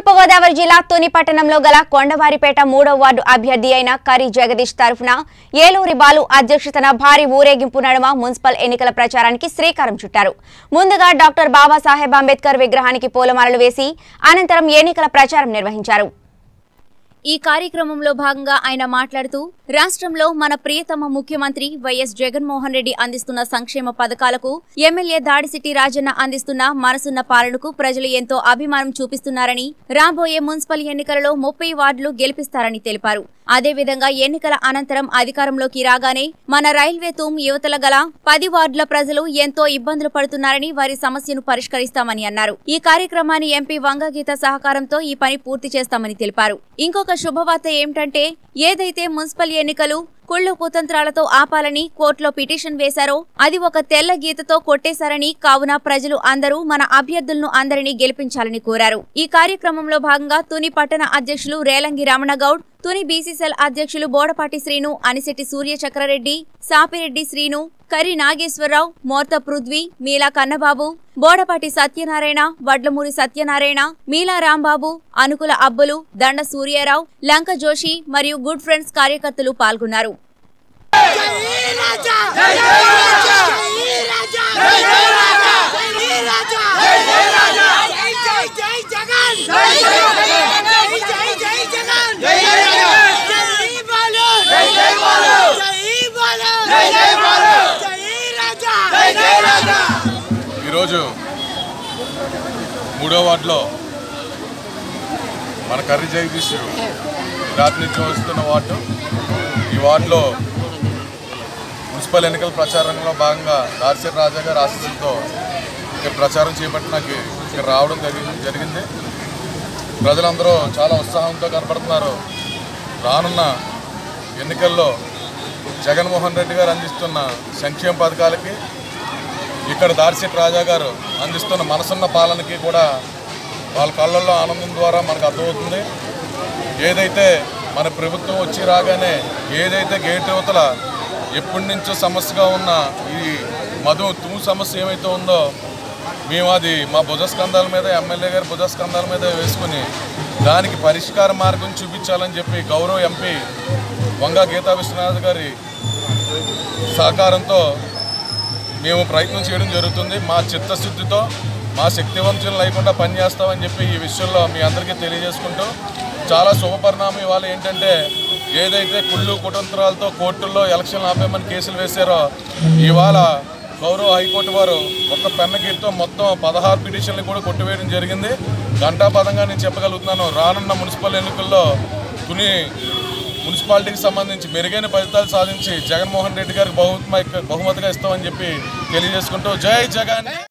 తూర్పుగోదావరి జిల్లా తుని పట్టణంలో గల కొండవారిపేట మూడో వార్డు అభ్యర్థి అయిన కరి జగదీష్ తరఫున ఏలూరి బాలు అధ్యక్షతన భారీ ఊరేగింపు నడుమ మున్సిపల్ ఎన్నికల ప్రచారానికి శ్రీకారం చుట్టారు ముందుగా డాక్టర్ బాబాసాహెబ్ అంబేద్కర్ విగ్రహానికి పూలమాలలు వేసి అనంతరం ఎన్నికల ప్రచారం నిర్వహించారు ఈ కార్యక్రమంలో భాగంగా ఆయన మాట్లాడుతూ రాష్ట్రంలో మన ప్రియతమ ముఖ్యమంత్రి వైఎస్ జగన్మోహన్ రెడ్డి అందిస్తున్న సంక్షేమ పథకాలకు ఎమ్మెల్యే దాడిసిట్టి రాజన్న అందిస్తున్న మనసున్న పాలనకు ప్రజలు ఎంతో అభిమానం చూపిస్తున్నారని రాబోయే మున్సిపల్ ఎన్నికలలో ముప్పై వార్డులు గెలిపిస్తారని తెలిపారు అదేవిధంగా ఎన్నికల అనంతరం అధికారంలోకి రాగానే మన రైల్వే తూమ్ యువతల గల పది వార్డుల ప్రజలు ఎంతో ఇబ్బందులు పడుతున్నారని వారి సమస్యను పరిష్కరిస్తామని అన్నారు ఈ కార్యక్రమాన్ని ఎంపీ వంగగీత సహకారంతో ఈ పని పూర్తి చేస్తామని తెలిపారు ఇంకొక శుభవార్త ఏమిటంటే ఏదైతే మున్సిపల్ ఎన్నికలు కుళ్ళు కుతంత్రాలతో ఆపాలని కోర్టులో పిటిషన్ వేశారో అది ఒక తెల్ల గీతతో కొట్టేశారని కావున ప్రజలు అందరూ మన అభ్యర్థులను అందరినీ గెలిపించాలని కోరారు ఈ కార్యక్రమంలో భాగంగా తుని పట్టణ అధ్యక్షులు రేలంగి రమణగౌడ్ తుని బీసీసీఎల్ అధ్యక్షులు బోడపాటి శ్రీను అనిశెట్టి సూర్య చక్రరెడ్డి సాపిరెడ్డి శ్రీను కరి నాగేశ్వరరావు మోర్త పృథ్వీ మీలా కన్నబాబు బోడపాటి సత్యనారాయణ వడ్లమూరి సత్యనారాయణ మీలా రాంబాబు అనుకుల అబ్బులు దండ సూర్యారావు లంక జోషి మరియు గుడ్ ఫ్రెండ్స్ కార్యకర్తలు పాల్గొన్నారు ఈరోజు మూడో వార్డులో మన కర్రీ జగదీష్ ప్రాతినిధ్యం వస్తున్న వార్డు ఈ వార్డులో మున్సిపల్ ఎన్నికల ప్రచారంలో భాగంగా దార్శర్ రాజా గారి ఆశీస్సులతో ఇక్కడ ప్రచారం చేపట్టడానికి ఇక్కడ రావడం జరిగింది జరిగింది ప్రజలందరూ చాలా ఉత్సాహంతో కనపడుతున్నారు రానున్న ఎన్నికల్లో జగన్మోహన్ రెడ్డి గారు అందిస్తున్న సంక్షేమ పథకాలకి ఇక్కడ దార్శెట్ రాజా గారు అందిస్తున్న మనసున్న పాలనకి కూడా వాళ్ళ కళ్ళల్లో ఆనందం ద్వారా మనకు అర్థమవుతుంది ఏదైతే మన ప్రభుత్వం వచ్చి రాగానే ఏదైతే గేట్ యువతల ఎప్పటి నుంచో సమస్యగా ఉన్న ఈ మధు తూ సమస్య ఏమైతే ఉందో మేము అది మా భుజస్కంధాల మీద ఎమ్మెల్యే గారి భుజస్కంధాల మీద వేసుకుని దానికి పరిష్కార మార్గం చూపించాలని చెప్పి గౌరవ ఎంపీ వంగ గీతా విశ్వనాథ్ గారి సహకారంతో మేము ప్రయత్నం చేయడం జరుగుతుంది మా చిత్తశుద్ధితో మా శక్తివంతులు లేకుండా పనిచేస్తామని చెప్పి ఈ విషయంలో మీ అందరికీ తెలియజేసుకుంటూ చాలా శుభపరిణామం ఇవాళ ఏంటంటే ఏదైతే కుళ్ళు కుటుంబరాలతో కోర్టుల్లో ఎలక్షన్లు ఆపేమని కేసులు వేశారో ఇవాళ గౌరవ హైకోర్టు వారు ఒక పెన్నగీట్తో మొత్తం పదహారు పిటిషన్లు కూడా కొట్టివేయడం జరిగింది ఘంటాపదంగా నేను చెప్పగలుగుతున్నాను రానున్న మున్సిపల్ ఎన్నికల్లో తుని మున్సిపాలిటీకి సంబంధించి మెరుగైన ఫలితాలు సాధించి జగన్మోహన్ రెడ్డి గారికి బహుమతి బహుమతిగా ఇస్తామని చెప్పి తెలియజేసుకుంటూ జై జగన్